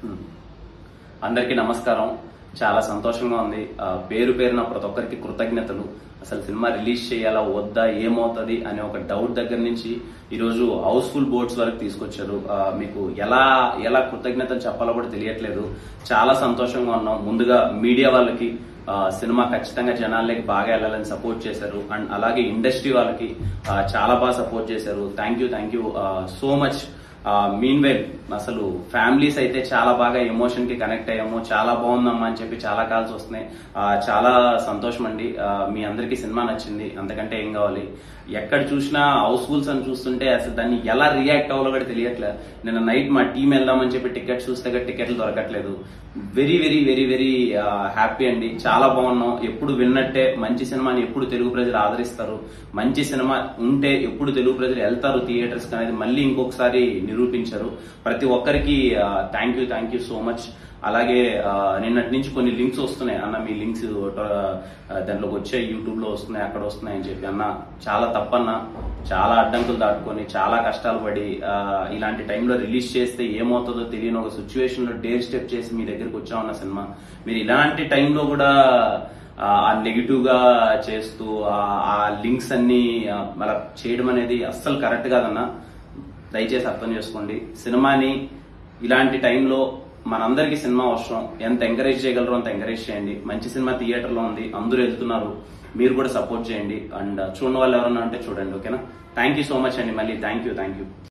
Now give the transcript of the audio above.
అందరికీ నమస్కారం చాలా సంతోషంగా ఉంది ఆ, పేరు పేరున ప్రతి ఒక్కరికి కృతజ్ఞతలు అసలు సినిమా రిలీజ్ చేయాలా వద్దా ఏమవుతుంది అనే ఒక డౌట్ దగ్గర నుంచి ఈరోజు హౌస్ఫుల్ బోర్డ్స్ వరకు తీసుకొచ్చారు ఆ, మీకు ఎలా ఎలా కృతజ్ఞతలు చెప్పాలో కూడా తెలియట్లేదు చాలా సంతోషంగా ఉన్నాం ముందుగా మీడియా వాళ్ళకి ఆ, సినిమా ఖచ్చితంగా జనాల్లోకి బాగా వెళ్ళాలని సపోర్ట్ చేశారు అండ్ అలాగే ఇండస్ట్రీ వాళ్ళకి ఆ, చాలా బాగా సపోర్ట్ చేశారు thank you thank you so much meanwhile అసలు ఫ్యామిలీస్ అయితే చాలా బాగా ఎమోషన్ కి కనెక్ట్ అయ్యాము చాలా బాగుందమ్మా అని చెప్పి చాలా కాల్స్ వస్తున్నాయి ఆ, చాలా సంతోషం అండి ఆ, మీ అందరికీ సినిమా నచ్చింది అంతకంటే ఏం కావాలి ఎక్కడ చూసినా హౌస్ఫుల్స్ అని చూస్తుంటే అసలు దాన్ని ఎలా రియాక్ట్ అవ్వాలో కూడా తెలియట్లే నిన్న నైట్ మా టీం వెళ్దామని చెప్పి టికెట్స్ చూస్తే కూడా టికెట్లు దొరకట్లేదు very very very very happy అండి చాలా బాగున్నాం ఎప్పుడు విన్నట్టే మంచి సినిమాని ఎప్పుడు తెలుగు ప్రజలు ఆదరిస్తారు మంచి సినిమా ఉంటే ఎప్పుడు తెలుగు ప్రజలు వెళ్తారు థియేటర్స్ అనేది మళ్ళీ ఇంకొకసారి నిరూపించారు ప్రతి ఒక్కరికి thank you thank you so much అలాగే ఆ, నిన్నటి నుంచి కొన్ని లింక్స్ వస్తున్నాయి అన్న మీ లింక్స్ దాంట్లోకి వచ్చాయి యూట్యూబ్ లో వస్తున్నాయి అక్కడ వస్తున్నాయి అని చెప్పి అన్న చాలా తప్పన్న చాలా అడ్డంకులు దాటుకొని చాలా కష్టాలు పడి ఆ, ఇలాంటి టైంలో రిలీజ్ చేస్తే ఏమవుతుందో తెలియని ఒక సిచ్యువేషన్ లో డేర్ స్టెప్ చేసి మీ దగ్గరికి వచ్చామన్న సినిమా మీరు ఇలాంటి టైంలో కూడా ఆ నెగిటివ్ గా చేస్తూ ఆ- ఆ లింక్స్ అన్ని ఆ, మళ్ళా చేయడం అనేది అస్సలు కరెక్ట్ కాదన్న దయచేసి అర్థం చేసుకోండి సినిమాని ఇలాంటి టైంలో మనందరికీ సినిమా అవసరం ఎంత ఎంకరేజ్ చేయగలరో అంత ఎంకరేజ్ చేయండి మంచి సినిమా థియేటర్ లో ఉంది అందరూ వెళ్తున్నారు మీరు కూడా సపోర్ట్ చేయండి అండ్ చూడని వాళ్ళు ఎవరన్నా అంటే చూడండి ఓకేనా థ్యాంక్ యూ సో మచ్ అండి మళ్ళీ థ్యాంక్ యూ థ్యాంక్ యూ